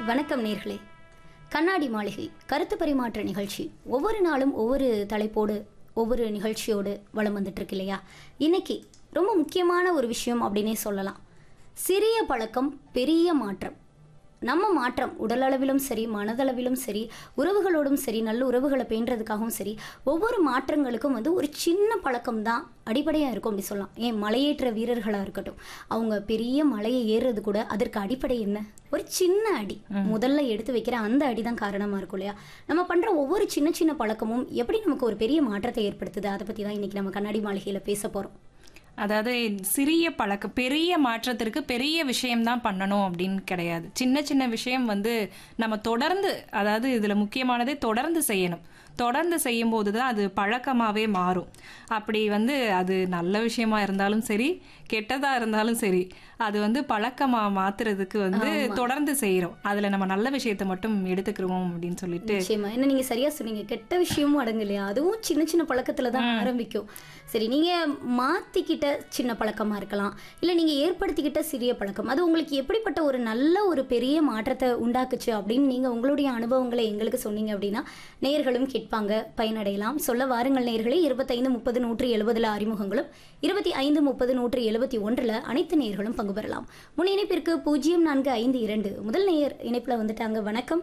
வணக்கம் நேர்களே கண்ணாடி மாளிகை கருத்து பரிமாற்ற நிகழ்ச்சி ஒவ்வொரு நாளும் ஒவ்வொரு தலைப்போடு ஒவ்வொரு நிகழ்ச்சியோடு வலம் வந்துட்டு இருக்கு இல்லையா இன்னைக்கு ரொம்ப முக்கியமான ஒரு விஷயம் அப்படின்னே சொல்லலாம் சிறிய பழக்கம் பெரிய மாற்றம் நம்ம மாற்றம் உடலளவிலும் சரி மனதளவிலும் சரி உறவுகளோடும் சரி நல்ல உறவுகளை பேணுறதுக்காகவும் சரி ஒவ்வொரு மாற்றங்களுக்கும் வந்து ஒரு சின்ன பழக்கம் தான் அடிப்படையாக இருக்கும் அப்படி சொல்லலாம் ஏன் மலையேற்ற வீரர்களாக இருக்கட்டும் அவங்க பெரிய மலையை ஏறுறது கூட அதற்கு அடிப்படை என்ன ஒரு சின்ன அடி முதல்ல எடுத்து வைக்கிற அந்த அடி தான் காரணமாக இருக்கும் இல்லையா நம்ம பண்ணுற ஒவ்வொரு சின்ன சின்ன பழக்கமும் எப்படி நமக்கு ஒரு பெரிய மாற்றத்தை ஏற்படுத்துது அதை பற்றி தான் இன்னைக்கு நம்ம கண்ணாடி மாளிகையில் பேச போகிறோம் அதாவது சிறிய பழக்கம் பெரிய மாற்றத்திற்கு பெரிய விஷயம்தான் பண்ணணும் அப்படின்னு கிடையாது சின்ன சின்ன விஷயம் வந்து நம்ம தொடர்ந்து அதாவது இதில் முக்கியமானதே தொடர்ந்து செய்யணும் தொடர்ந்து செய்யும்போது தான் அது பழக்கமாகவே மாறும் அப்படி வந்து அது நல்ல விஷயமா இருந்தாலும் சரி கெட்டதாக இருந்தாலும் சரி அது வந்து பழக்கமாக மாத்துறதுக்கு வந்து தொடர்ந்து செய்கிறோம் அதில் நம்ம நல்ல விஷயத்தை மட்டும் எடுத்துக்கிறோம் அப்படின்னு சொல்லிட்டு நிச்சயமா என்ன நீங்க சரியா சொன்னீங்க கெட்ட விஷயமும் அடங்கு இல்லையா அதுவும் சின்ன சின்ன பழக்கத்துல தான் ஆரம்பிக்கும் சரி நீங்க மாத்திக்கிட்ட சின்ன பழக்கமா இருக்கலாம் இல்ல நீங்க ஏற்படுத்திக்கிட்ட சிறிய பழக்கம் அது உங்களுக்கு எப்படிப்பட்ட ஒரு நல்ல ஒரு பெரிய மாற்றத்தை உண்டாக்குச்சு அப்படின்னு நீங்க உங்களுடைய அனுபவங்களை எங்களுக்கு சொன்னீங்க அப்படின்னா நேயர்களும் கேட்பாங்க பயனடையலாம் சொல்ல வாருங்கள் நேயர்களே இருபத்தைந்து முப்பது நூற்றி எழுபதுல அறிமுகங்களும் இருபத்தி ஐந்து முப்பது நூற்றி எழுபத்தி ஒன்றுல அனைத்து நேயர்களும் பங்கு பெறலாம் முன் இணைப்பிற்கு பூஜ்ஜியம் நான்கு ஐந்து இரண்டு முதல் நேயர் இணைப்புல வந்துட்டாங்க வணக்கம்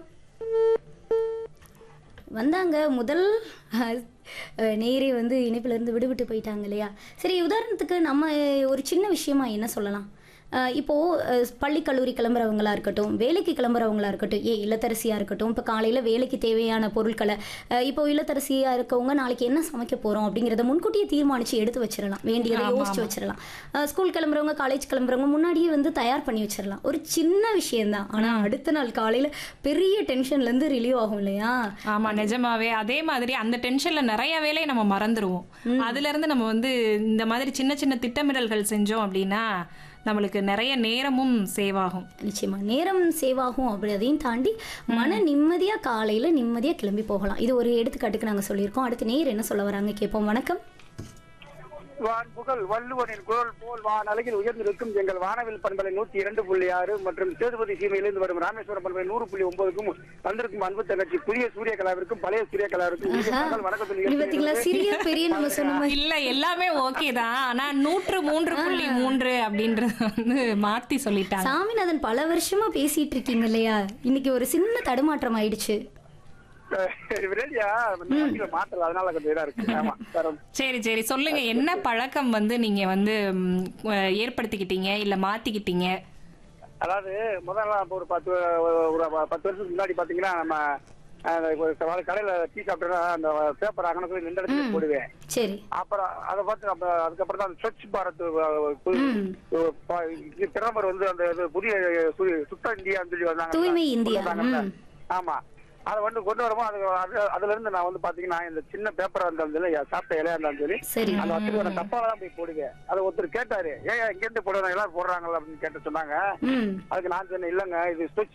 வந்தாங்க முதல் அஹ், நேரே வந்து இணைப்புல இருந்து விடுவிட்டு போயிட்டாங்க இல்லையா சரி உதாரணத்துக்கு நம்ம ஒரு சின்ன விஷயமா என்ன சொல்லலாம் அஹ், இப்போ அஹ், பள்ளி கல்லூரி கிளம்புறவங்களா இருக்கட்டும் வேலைக்கு கிளம்புறவங்களா இருக்கட்டும் ஏ இல்லத்தரசியா இருக்கட்டும் இப்போ காலையில வேலைக்கு தேவையான பொருட்களை அஹ், இப்போ இல்லத்தரசியா இருக்கவங்க நாளைக்கு என்ன சமைக்க போறோம் அப்படிங்கிறத முன்கூட்டியே தீர்மானிச்சு எடுத்து வச்சிடலாம் வேண்டியதை யோசிச்சு வச்சிடலாம் அஹ், ஸ்கூல் கிளம்புறவங்க காலேஜ் கிளம்புறவங்க முன்னாடியே வந்து தயார் பண்ணி வச்சிடலாம் ஒரு சின்ன விஷயம்தான் ஆனா அடுத்த நாள் காலையில பெரிய டென்ஷன்ல இருந்து ரிலீவ் ஆகும் இல்லையா ஆமா நிஜமாவே அதே மாதிரி அந்த டென்ஷன்ல நிறைய வேலையை நம்ம மறந்துடுவோம் அதுல இருந்து நம்ம வந்து இந்த மாதிரி சின்ன சின்ன திட்டமிடல்கள் செஞ்சோம் அப்படின்னா நம்மளுக்கு நிறைய நேரமும் சேவ் ஆகும் நிச்சயமா நேரம் சேவ் ஆகும் அப்படி அதையும் தாண்டி மன நிம்மதியா காலையில நிம்மதியா கிளம்பி போகலாம் இது ஒரு எடுத்துக்காட்டுக்கு நாங்க சொல்லியிருக்கோம் அடுத்து நேர் என்ன சொல்ல வராங்க கேட்போம் வணக்கம் வான் புகழ் வள்ளுவனின் குரல் போல் வான் அழகில் உயர்ந்திருக்கும் எங்கள் வானவில் பண்பலை நூத்தி இரண்டு புள்ளி ஆறு மற்றும் சேதுபதி சீமையிலிருந்து வரும் ராமேஸ்வரம் பண்பலை நூறு புள்ளி ஒன்பதுக்கும் வந்திருக்கும் அன்பு தங்கச்சி புதிய சூரிய கலாவிற்கும் பழைய சூரிய கலாவிற்கும் இனிய பகல் வணக்கம் சொல்லி இது பாத்தீங்களா சிறிய பெரிய நம்ம சொன்ன மாதிரி இல்ல எல்லாமே ஓகே தான் ஆனா நூற்று மூன்று புள்ளி மூன்று அப்படின்றத வந்து மாத்தி சொல்லிட்டாங்க சாமிநாதன் பல வருஷமா பேசிட்டு இருக்கீங்க இல்லையா இன்னைக்கு ஒரு சின்ன தடுமாற்றம் ஆயிடுச்சு ரெடியா மாத்தல அதனால கொஞ்சம் இதா இருக்கு ஆமா தரம் சரி சரி சொல்லுங்க என்ன பழக்கம் வந்து நீங்க வந்து ம், அஹ், ஏற்படுத்திக்கிட்டீங்க இல்ல மாத்திக்கிட்டீங்க அதாவது முதல்ல அப்ப ஒரு பத்து ஒரு பத்து வருஷத்துக்கு முன்னாடி பாத்தீங்கன்னா நம்ம அஹ், ஒரு கடையில டீ சாப்பிட்டா அந்த பேப்பர் அங்கே போய் நின்ற இடத்துல போடுவேன் சரி அப்புறம் அதை பார்த்து அப்ப அதுக்கப்புறம் தான் அந்த ஸ்வச் பாரத் அஹ், பு- ப- இது பிரதமர் வந்து அந்த இது புதிய சு- சுத்த இந்தியான்னு சொல்லி வந்தாங்க தூய்மை இந்தியா, ம். ஆமா அதை வந்து கொண்டு வரும்போது அது அது- அதுல இருந்து நான் வந்து பாத்தீங்கன்னா இந்த சின்ன பேப்பரா இருந்தாலும் சரி சாப்பிட்ட இலையா இருந்தாலும் சரி சரி அந்த வசதி நான் தப்பால தான் போய் போடுவேன் அதை ஒருத்தர் கேட்டாரு ஏன் இங்க இருந்து போடுறாங்க எல்லாரும் போடுறாங்களா அப்படின்னு கேட்டு சொன்னாங்க ம் அதுக்கு நான் சொன்னேன் இல்லங்க இது ஸ்வச்